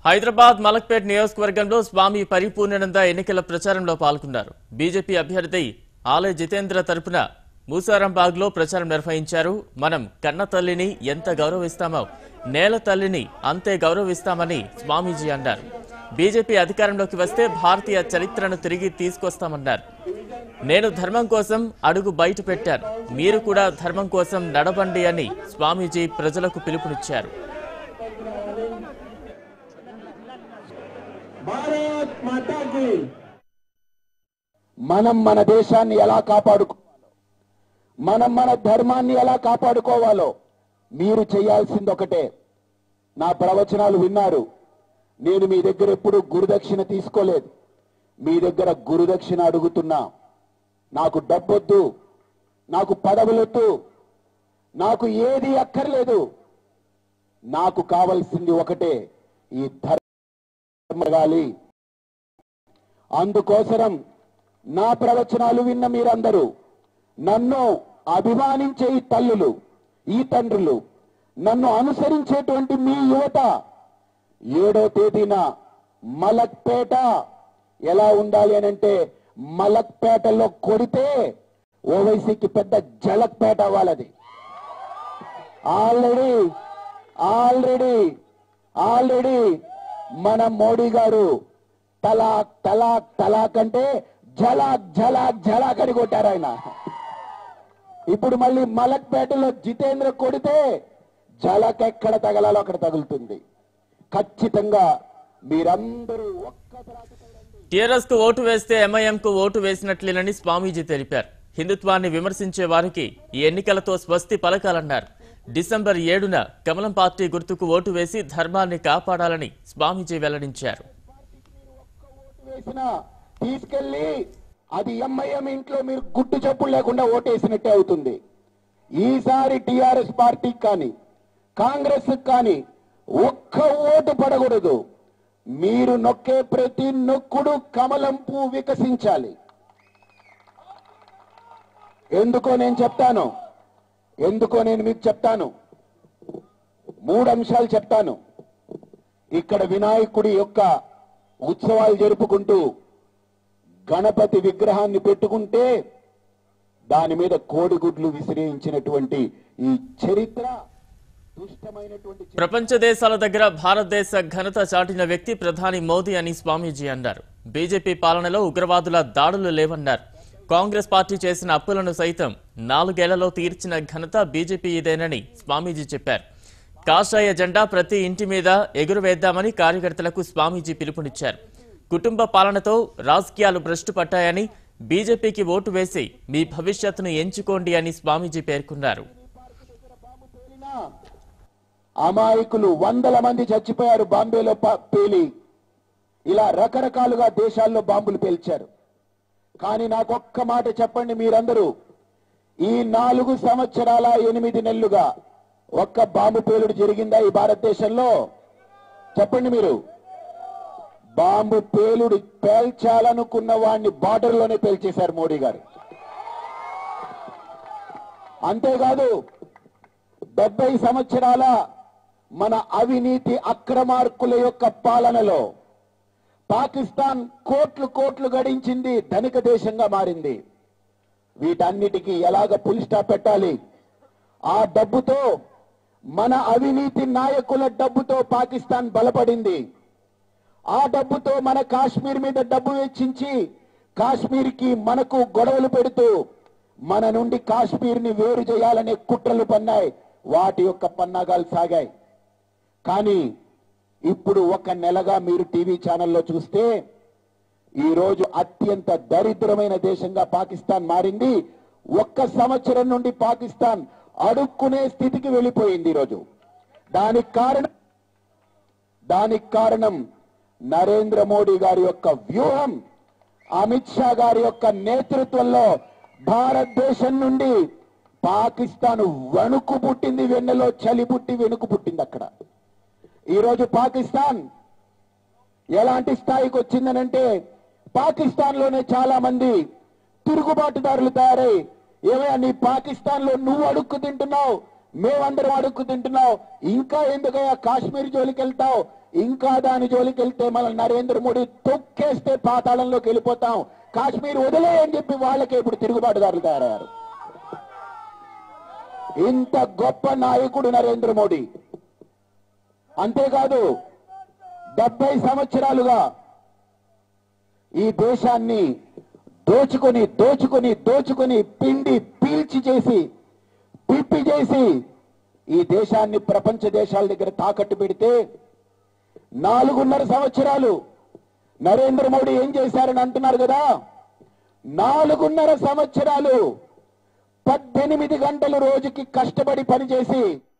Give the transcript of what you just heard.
హైదరాబాద్ మలక్పేట్ నియోజకవర్గంలో స్వామి పరిపూర్ణానంద ఎన్నికల ప్రచారంలో పాల్గొన్నారు బీజేపీ అభ్యర్థి ఆలయ జితేంద్ర తరపున మూసారాంబాగ్లో ప్రచారం నిర్వహించారు మనం కన్న తల్లిని ఎంత గౌరవిస్తామో నేల తల్లిని అంతే గౌరవిస్తామని స్వామీజీ అన్నారు బీజేపీ అధికారంలోకి వస్తే భారతీయ చరిత్రను తిరిగి తీసుకొస్తామన్నారు నేను ధర్మం కోసం అడుగు బయట పెట్టాను మీరు కూడా ధర్మం కోసం నడవండి అని స్వామీజీ ప్రజలకు పిలుపునిచ్చారు భారత్ మాతాకి మనం మన దేశాన్ని ఎలా కాపాడుకోవాలో మనం మన ధర్మాన్ని ఎలా కాపాడుకోవాలో మీరు చేయాల్సింది ఒకటే నా ప్రవచనాలు విన్నారు నేను మీ దగ్గర ఎప్పుడు గురుదక్షిణ తీసుకోలేదు మీ దగ్గర గురుదక్షిణ అడుగుతున్నా నాకు డబ్బొద్దు నాకు పదవులొద్దు నాకు ఏది అక్కర్లేదు నాకు కావలసింది ఒకటే ఈ ధర్మగాలి అందుకోసరం నా ప్రవచనాలు విన్న మీరందరూ నన్ను అభిమానించే ఈ తల్లులు ఈ తండ్రులు నన్ను అనుసరించేటువంటి మీ యువత ఏడో తేదీన మలక్పేట ఎలా ఉండాలి అని అంటే మలక్పేటలో కొడితే ఓవైసీకి పెద్ద జలక్పేట అవ్వాలది ఆల్రెడీ ఆల్రెడీ ఆల్రెడీ మన మోడీ గారు తలాక్ తలాక్ తలాక్ అంటే జలాక్ జలాక్ జలాక్ అని కొట్టారు ఆయన ఇప్పుడు మళ్ళీ మలక్పేటలో జితేంద్ర కొడితే జలక్ ఎక్కడ తగలాలో అక్కడ తగులుతుంది ఖచ్చితంగా మీరందరూ ఒక్కసారి టీఆర్ఎస్ కు ఓటు వేస్తే ఎంఐఎం కు ఓటు వేసినట్లేనని స్వామీజీ తెలిపారు హిందుత్వాన్ని విమర్శించే వారికి ఈ ఎన్నికలతో స్వస్తి పలకాలన్నారు డిసెంబర్ ఏడున కమలం పార్టీ గుర్తుకు ఓటు వేసి ధర్మాన్ని కాపాడాలని స్వామీజీ వెల్లడించారు వేసిన తీసుకెళ్లి అది ఎంఐఎం ఇంట్లో మీరు గుట్టు చప్పుడు లేకుండా ఓటేసినట్టే అవుతుంది ఈసారి టిఆర్ఎస్ పార్టీకి కానీ కాంగ్రెస్ కానీ ఒక్క ఓటు పడకూడదు మీరు నొక్కే ప్రతి నొక్కుడు కమలం పువ్వు వికసించాలి ఎందుకో నేను చెప్తాను ఎందుకో నేను మీకు చెప్తాను మూడు అంశాలు చెప్తాను ఇక్కడ వినాయకుడి యొక్క ఉత్సవాలు జరుపుకుంటూ గణపతి విగ్రహాన్ని పెట్టుకుంటే దాని మీద కోడిగుడ్లు విసిరించినటువంటి ఈ చరిత్ర దుష్టమైనటువంటి చరిత్ర. ప్రపంచ దేశాల దగ్గర భారతదేశ ఘనత చాటిన వ్యక్తి ప్రధాని మోదీ అని స్వామీజీ అన్నారు బీజేపీ పాలనలో ఉగ్రవాదుల దాడులు లేవన్నారు కాంగ్రెస్ పార్టీ చేసిన అప్పులను సైతం నాలుగేళ్లలో తీర్చిన ఘనత బీజేపీ ఇదేనని స్వామీజీ చెప్పారు కాషాయ జెండా ప్రతి ఇంటి మీద ఎగురవేద్దామని కార్యకర్తలకు స్వామీజీ పిలుపునిచ్చారు కుటుంబ పాలనతో రాజకీయాలు భ్రష్టు పట్టాయని బీజేపీకి ఓటు వేసి మీ భవిష్యత్తును ఎంచుకోండి అని స్వామీజీ పేర్కొన్నారు పేలినా అమాయకులు వందల మంది చచ్చిపోయారు బాంబేలో ప- పేలి ఇలా రకరకాలుగా దేశాల్లో బాంబులు పేల్చారు కానీ నాకు ఒక్క మాట చెప్పండి మీరందరూ ఈ నాలుగు సంవత్సరాల ఎనిమిది నెలలుగా ఒక్క బాంబు పేలుడు జరిగిందా ఈ భారతదేశంలో చెప్పండి మీరు బాంబు పేలుడు పేల్చాలనుకున్న వాడిని బార్డర్లోనే పేల్చేశారు మోడీ గారు అంతేకాదు డెబ్బై సంవత్సరాల మన అవినీతి అక్రమార్కుల యొక్క పాలనలో పాకిస్తాన్ కోట్లు కోట్లు గడించింది ధనిక దేశంగా మారింది వీటన్నిటికీ ఎలాగ పులి స్టాప్ పెట్టాలి ఆ డబ్బుతో మన అవినీతి నాయకుల డబ్బుతో పాకిస్తాన్ బలపడింది ఆ డబ్బుతో మన కాశ్మీర్ మీద డబ్బు వెచ్చించి కాశ్మీర్కి మనకు గొడవలు పెడుతూ మన నుండి కాశ్మీర్ ని వేరు చేయాలనే కుట్రలు పన్నాయి వాటి యొక్క పన్నాగాలు సాగాయి కానీ ఇప్పుడు ఒక నెలగా మీరు టీవీ ఛానల్లో చూస్తే ఈ రోజు అత్యంత దరిద్రమైన దేశంగా పాకిస్తాన్ మారింది ఒక్క సంవత్సరం నుండి పాకిస్తాన్ అడుక్కునే స్థితికి వెళ్ళిపోయింది ఈరోజు దానికి కారణం దానికి కారణం నరేంద్ర మోడీ గారి యొక్క వ్యూహం అమిత్ షా గారి యొక్క నేతృత్వంలో భారతదేశం నుండి పాకిస్తాన్ వణుకు పుట్టింది వెన్నెలో చలి పుట్టి వెనుకు పుట్టింది అక్కడ ఈరోజు పాకిస్తాన్ ఎలాంటి స్థాయికి వచ్చిందనంటే పాకిస్తాన్ లోనే చాలా మంది తిరుగుబాటుదారులు తయారై ఏమయ్యా నీ పాకిస్తాన్ లో నువ్వు అడుక్కు తింటున్నావు మేమందరం అడుక్కు తింటున్నావు ఇంకా ఎందుకయ్యా కాశ్మీర్ జోలికి వెళ్తావు ఇంకా దాని జోలికి వెళ్తే మన నరేంద్ర మోడీ తొక్కేస్తే పాతాళంలోకి వెళ్ళిపోతాం కాశ్మీర్ వదిలే అని చెప్పి వాళ్ళకే ఇప్పుడు తిరుగుబాటుదారులు తయారయ్యారు ఇంత గొప్ప నాయకుడు నరేంద్ర మోడీ అంతేకాదు డెబ్బై సంవత్సరాలుగా ఈ దేశాన్ని దోచుకొని దోచుకొని దోచుకొని పిండి పీల్చి చేసి పిప్పి చేసి ఈ దేశాన్ని ప్రపంచ దేశాల దగ్గర తాకట్టు పెడితే నాలుగున్నర సంవత్సరాలు నరేంద్ర మోడీ ఏం చేశారని అంటున్నారు కదా నాలుగున్నర సంవత్సరాలు పద్దెనిమిది గంటలు రోజుకి కష్టపడి పనిచేసి